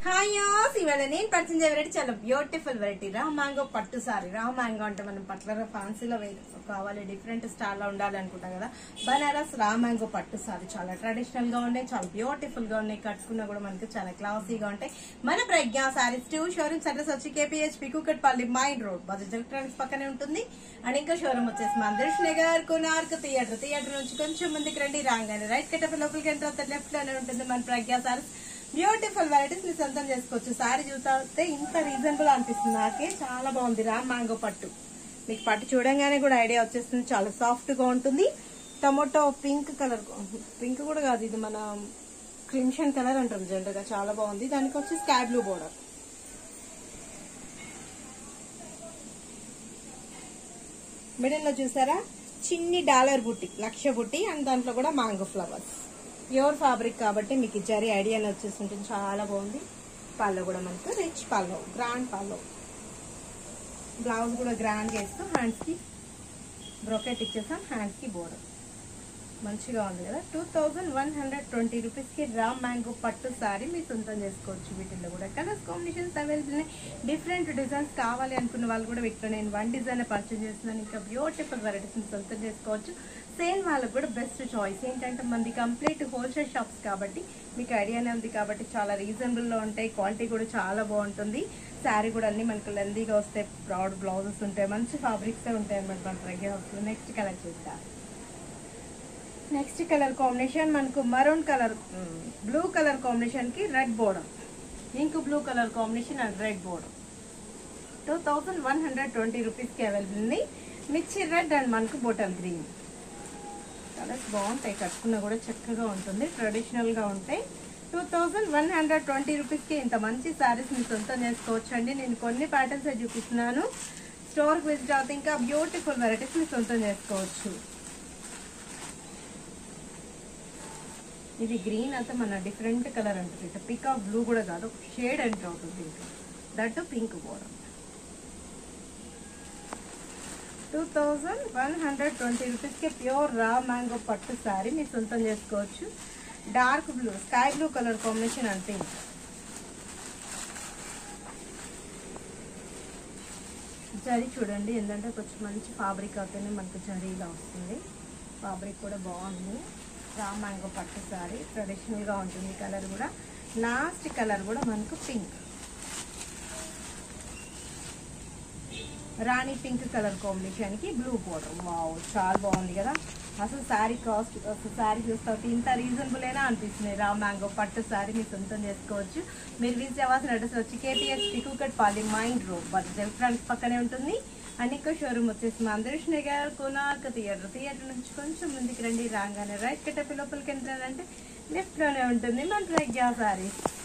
hi as ఇవాళ నేను పరిచయం చేయ వెరైటీ చాలా బ్యూటిఫుల్ వెరైటీ రా మ్యాంగో పట్టు సారీ రా మ్యాంగో అంటే మనం పట్ల ఫ్యాన్సీలో కావాలి డిఫరెంట్ స్టైల్ లో ఉండాలి అనుకుంటాం కదా బనారస్ రా మ్యాంగో పట్టు సారీ చాలా ట్రెడిషనల్ గా ఉన్నాయి చాలా బ్యూటిఫుల్ గా ఉన్నాయి కట్టుకున్నా కూడా మనకి చాలా క్లాసీగా ఉంటాయి మన Pragnya saris two showrooms address వచ్చి కేపీహెచ్ పికుకట్పల్లి మైండ్ రోడ్ బజాజ్ ఎలక్ట్రానిక్స్ పక్కనే ఉంటుంది అండ్ ఇంకా షోరూమ్ వచ్చేసి మందిర్ష్ నగర్ కొనార్క్ థియేటర్ థియేటర్ నుంచి కొంచెం ముందుకు రండి రాగానే రైట్ కట్టప లోపలికి ఎంటర్ లెఫ్ట్ లోనే ఉంటుంది మన ప్రజ్ఞ సారీస్ బ్యూటిఫుల్ వెరైటీస్ మీరు సొంతం చేసుకోవచ్చు సారీ చూస్తే ఇంత రీజనబుల్ అనిపిస్తుంది నాకే చాలా బాగుంది రా మ్యాంగో పట్టు మీకు పట్టు చూడంగానే కూడా ఐడియా వచ్చేస్తుంది చాలా సాఫ్ట్ గా ఉంటుంది టొమాటో పింక్ కలర్ పింక్ కూడా కాదు ఇది మన క్రిమ్షన్ కలర్ అంటారు జనరల్ గా చాలా బాగుంది దానికి వచ్చి స్కై బ్లూ బోర్డర్ మిడిల్ లో చూసారా చిన్ని డాలర్ బుట్టి లక్ష బుట్టి అండ్ దాంట్లో కూడా మ్యాంగో ఫ్లవర్స్ ప్యూర్ ఫ్యాబ్రిక్ కాబట్టి మీకు ఈ జరీ ఐడియా వచ్చేసి ఉంటుంది చాలా బాగుంది పళ్ళు కూడా మనకు రిచ్ పళ్ళు గ్రాండ్ పళ్ళు బ్లౌజ్ కూడా గ్రాండ్ చేస్తాం హ్యాండ్స్ కి బ్రోకెట్ ఇచ్చేసాం హ్యాండ్స్ కి బోర్డర్ మంచిగా ఉంది కదా two thousand one hundred twenty rupees కి రామ్ మ్యాంగో పట్టు సారీ మీరు సొంతం చేసుకోవచ్చు వీటిల్లో కూడా కలర్స్ కాంబినేషన్స్ అవైలబుల్ ఉన్నాయి డిఫరెంట్ డిజైన్స్ కావాలి అనుకున్న వాళ్ళు కూడా వీటిలో నేను వన్ డిజైన్ పర్చేజ్ చేస్తున్నాను ఇంకా బ్యూటిఫుల్ వెరైటీస్ సొంతం చేసుకోవచ్చు సేల్ వాళ్ళకి కూడా బెస్ట్ చాయిస్ ఏంటంటే మనది కంప్లీట్ హోల్సేల్ షాప్స్ కాబట్టి మీకు ఐడియానే ఉంది కాబట్టి చాలా రీజనబుల్ లో ఉంటాయి క్వాలిటీ కూడా చాలా బాగుంటుంది శారీ కూడా అన్ని మనకు లెందీగా వస్తాయి బ్రాడ్ బ్లౌజెస్ ఉంటాయి మంచి ఫ్యాబ్రిక్స్ ఉంటాయి అనమాట మన దగ్గర నెక్స్ట్ కలర్ చూద్దాం నెక్స్ట్ కలర్ కాంబినేషన్ మనకు maroon colour blue colour combination కి red border ink blue colour combination and red border two thousand one hundred twenty rupees కి అవైలబుల్ ఉంది మిర్చి రెడ్ అండ్ మనకు బోటల్ గ్రీన్ కలర్స్ బాగుంటాయి కట్టుకున్నా కూడా చక్కగా ఉంటుంది ట్రెడిషనల్ గా ఉంటాయి two thousand one hundred twenty rupees కి ఇంత మంచి సారీస్ మీరు సొంతం చేసుకోవచ్చు అండి నేను కొన్ని ప్యాటర్న్స్ చూపిస్తున్నాను స్టోర్ కి విజిట్ అవుతే ఇంకా బ్యూటిఫుల్ వెరైటీస్ మీరు సొంతం చేసుకోవచ్చు ఇది గ్రీన్ అయితే మన డిఫరెంట్ కలర్ అంటుంది ఇట్లా పికాక్ బ్లూ కూడా కాదు షేడ్ ఎంటర్ అవుతుంది ఇంకా that pink border two thousand one hundred twenty రూపీస్కి ప్యూర్ రా మ్యాంగో పట్టు శారీ మీరు సొంతం చేసుకోవచ్చు dark blue sky blue colour combination and pink zari చూడండి ఏంటంటే కొంచెం మంచి ఫాబ్రిక్ అవుతేనే మనకు జరీలా వస్తుంది ఫాబ్రిక్ కూడా బాగుంది రా మ్యాంగో పట్టు శారీ ట్రెడిషనల్గా ఉంటుంది కలర్ కూడా లాస్ట్ కలర్ కూడా మనకు pink rani pink colour combination కి బ్లూ బోర్డర్ వావ్ చాలా బాగుంది కదా అసలు శారీ కాస్ట్ అసలు శారీ చూస్తే ఇంత రీజనబుల్ అయినా అనిపిస్తుంది రా మ్యాంగో పట్టు శారీ మీరు సొంతం చేసుకోవచ్చు మీరు విజిట్ అవ్వాల్సిన అడ్రస్ వచ్చి కేపీఎస్ టికుకట్ పాలి మైండ్ రోడ్ బట్ ఎలక్ట్రానిక్స్ పక్కనే ఉంటుంది అండ్ ఇంకో షోరూమ్ వచ్చేసి మందరేష్ నగర్ కొనార్క థియేటర్ థియేటర్ నుంచి కొంచెం ముందుకు రండి రాగానే రైట్ కట్టే లోపలికి ఎంట్రారంటే లెఫ్ట్ లోనే ఉంటుంది మన ప్రజ్ఞా సారీస్